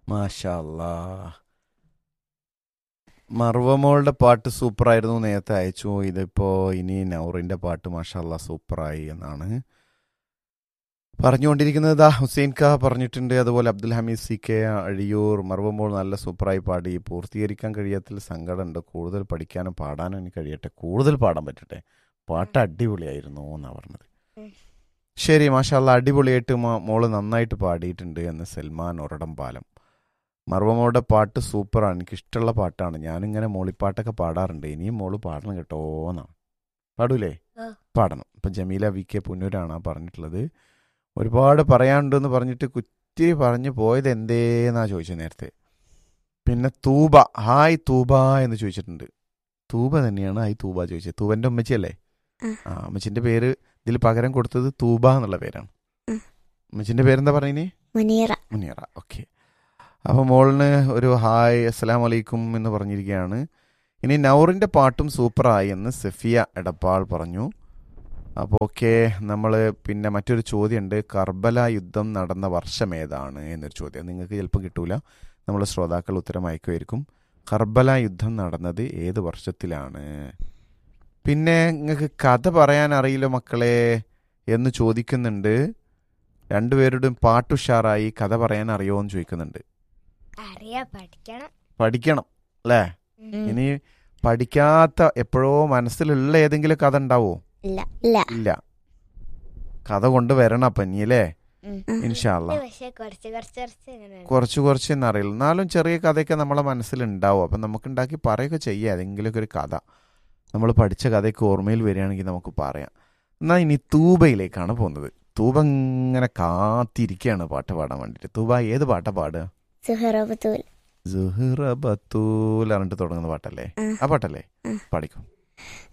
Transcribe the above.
മാഷാല്ലാ മർവമോളുടെ പാട്ട് സൂപ്പറായിരുന്നു നേരത്തെ അയച്ചു ഇതിപ്പോ ഇനി നൗറിന്റെ പാട്ട് മാഷാല്ല സൂപ്പറായി എന്നാണ് പറഞ്ഞുകൊണ്ടിരിക്കുന്നത് ദാ ഹുസൈൻ ഖാ പറഞ്ഞിട്ടുണ്ട് അതുപോലെ അബ്ദുൽ ഹമീദ് സി കെ അഴിയൂർ മർവമോൾ നല്ല സൂപ്പറായി പാടി പൂർത്തീകരിക്കാൻ കഴിയാത്തിൽ സങ്കടമുണ്ട് കൂടുതൽ പഠിക്കാനും പാടാനും എനിക്ക് കഴിയട്ടെ കൂടുതൽ പാടാൻ പറ്റട്ടെ പാട്ട് അടിപൊളിയായിരുന്നു എന്നാണ് പറഞ്ഞത് ഉം. ശരി മാഷാല്ല അടിപൊളിയായിട്ട് മോ- മോള് നന്നായിട്ട് പാടിയിട്ടുണ്ട് എന്ന് സൽമാൻ ഒരടം പാലം മർവമോളുടെ പാട്ട് സൂപ്പറാണ് എനിക്ക് ഇഷ്ടമുള്ള പാട്ടാണ് ഞാനിങ്ങനെ മോളിപ്പാട്ടൊക്കെ പാടാറുണ്ട് ഇനിയും മോള് പാടണം കേട്ടോ എന്നാണ് പാടൂലേ ആ. പാടണം ഇപ്പം ജമീല വി കെ പുന്നൂരാണ് ആ പറഞ്ഞിട്ടുള്ളത് ഒരുപാട് പറയാനുണ്ടെന്ന് പറഞ്ഞിട്ട് കുറ്റി പറഞ്ഞു പോയത് എന്തേന്നാ ചോദിച്ചത് നേരത്തെ പിന്നെ തൂബ ഹായ് തൂബ എന്ന് ചോദിച്ചിട്ടുണ്ട് തൂബ തന്നെയാണ് ഹായ് തൂബ ചോദിച്ചത് തൂബന്റെ ഉമ്മച്ചിയല്ലേ ആ. ആ ഉമ്മച്ചിന്റെ പേര് ഇതിൽ പകരം കൊടുത്തത് തൂബ എന്നുള്ള പേരാണ് ഉം. ഉമ്മച്ചിന്റെ പേരെന്താ പറയുന്നേ മുനീറ മുനീറ ഓക്കെ അപ്പോൾ മോളിന് ഒരു ഹായ് അസ്സലാം വലൈക്കും എന്ന് പറഞ്ഞിരിക്കുകയാണ് ഇനി നൗറിൻ്റെ പാട്ടും സൂപ്പറായി എന്ന് സഫിയ എടപ്പാൾ പറഞ്ഞു അപ്പോൾ ഓക്കെ നമ്മൾ പിന്നെ മറ്റൊരു ചോദ്യമുണ്ട് കർബല യുദ്ധം നടന്ന വർഷം ഏതാണ് എന്നൊരു ചോദ്യം നിങ്ങൾക്ക് ചിലപ്പോൾ കിട്ടൂല നമ്മൾ ശ്രോതാക്കൾ ഉത്തരം അയക്കുമായിരിക്കും കർബല യുദ്ധം നടന്നത് ഏത് വർഷത്തിലാണ് പിന്നെ നിങ്ങൾക്ക് കഥ പറയാൻ അറിയില്ല മക്കളെ എന്ന് ചോദിക്കുന്നുണ്ട് രണ്ടുപേരുടെയും പാട്ടുഷാറായി കഥ പറയാൻ അറിയുമോ എന്ന് ചോദിക്കുന്നുണ്ട് അറിയാ പഠിക്കണം പഠിക്കണം അല്ലേ ഇനി പഠിക്കാത്ത എപ്പോഴോ മനസ്സിലുള്ള ഏതെങ്കിലും കഥ ഉണ്ടാവോ ഇല്ല ഇല്ല ഇല്ല കഥ കൊണ്ട് വരണം അപ്പം ഇനി അല്ലേ ഇൻഷാല്ല പക്ഷെ കുറച്ച് കുറച്ച് കുറച്ച് ഇങ്ങനെ കുറച്ച് കുറച്ച് എന്നറിയില്ല എന്നാലും ചെറിയ കഥയൊക്കെ നമ്മളെ മനസ്സിലുണ്ടാവും അപ്പം നമുക്ക് ഉണ്ടാക്കി പറയുകയൊക്കെ ചെയ്യാം ഏതെങ്കിലുമൊക്കെ ഒരു കഥ നമ്മൾ പഠിച്ച കഥയൊക്കെ ഓർമ്മയിൽ വരികയാണെങ്കിൽ നമുക്ക് പറയാം എന്നാൽ ഇനി തൂബയിലേക്കാണ് പോകുന്നത് തൂബ ഇങ്ങനെ കാത്തിരിക്കുകയാണ് പാട്ട് പാടാൻ വേണ്ടിയിട്ട് തൂബ ഏത് പാട്ടാ പാടുക സുഹറബത്തുൽ സുഹ്റ ബത്തൂൽ പറഞ്ഞിട്ട് തുടങ്ങുന്ന പാട്ടല്ലേ ആ. ആ പാട്ടല്ലേ ആ. പാടിക്കും